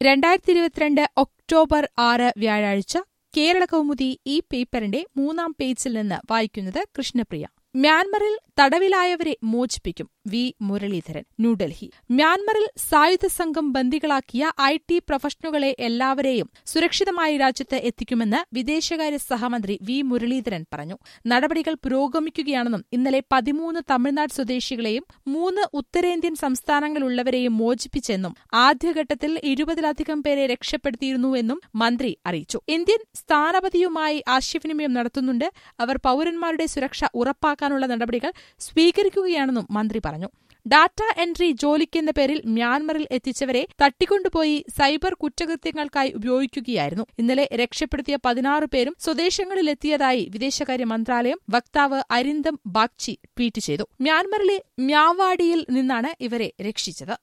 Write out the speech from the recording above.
രണ്ടായിരത്തി ഇരുപത്തിരണ്ട് ഒക്ടോബർ ആറ് വ്യാഴാഴ്ച കേരള കൗമുദി ഈ പേപ്പറിന്റെ മൂന്നാം പേജിൽ നിന്ന് വായിക്കുന്നത് കൃഷ്ണപ്രിയ മ്യാൻമറിൽ തടവിലായവരെ മോചിപ്പിക്കും വി മുരളീധരൻ ന്യൂഡൽഹി മ്യാൻമറിൽ സായുധ സംഘം ബന്ദികളാക്കിയ ഐ ടി പ്രൊഫഷണലുകളെ എല്ലാവരെയും സുരക്ഷിതമായി രാജ്യത്ത് എത്തിക്കുമെന്ന് വിദേശകാര്യ സഹമന്ത്രി വി മുരളീധരൻ പറഞ്ഞു നടപടികൾ പുരോഗമിക്കുകയാണെന്നും ഇന്നലെ പതിമൂന്ന് തമിഴ്നാട് സ്വദേശികളെയും മൂന്ന് ഉത്തരേന്ത്യൻ സംസ്ഥാനങ്ങളുള്ളവരെയും മോചിപ്പിച്ചെന്നും ആദ്യഘട്ടത്തിൽ ഇരുപതിലധികം പേരെ രക്ഷപ്പെടുത്തിയിരുന്നുവെന്നും മന്ത്രി അറിയിച്ചു ഇന്ത്യൻ സ്ഥാനപതിയുമായി ആശയവിനിമയം നടത്തുന്നുണ്ട് അവർ പൌരന്മാരുടെ സുരക്ഷ ഉറപ്പാക്കാനുള്ള നടപടികൾ സ്വീകരിക്കുകയാണെന്നും മന്ത്രി പറഞ്ഞു ഡാറ്റ എൻട്രി ജോലിക്കെന്ന പേരിൽ മ്യാൻമറിൽ എത്തിച്ചവരെ തട്ടിക്കൊണ്ടുപോയി സൈബർ കുറ്റകൃത്യങ്ങൾക്കായി ഉപയോഗിക്കുകയായിരുന്നു ഇന്നലെ രക്ഷപ്പെടുത്തിയ പതിനാറ് പേരും സ്വദേശങ്ങളിലെത്തിയതായി വിദേശകാര്യ മന്ത്രാലയം വക്താവ് അരിന്ദം ബാഗ്ചി ട്വീറ്റ് ചെയ്തു മ്യാൻമറിലെ മ്യാവാഡിയിൽ നിന്നാണ് ഇവരെ രക്ഷിച്ചത്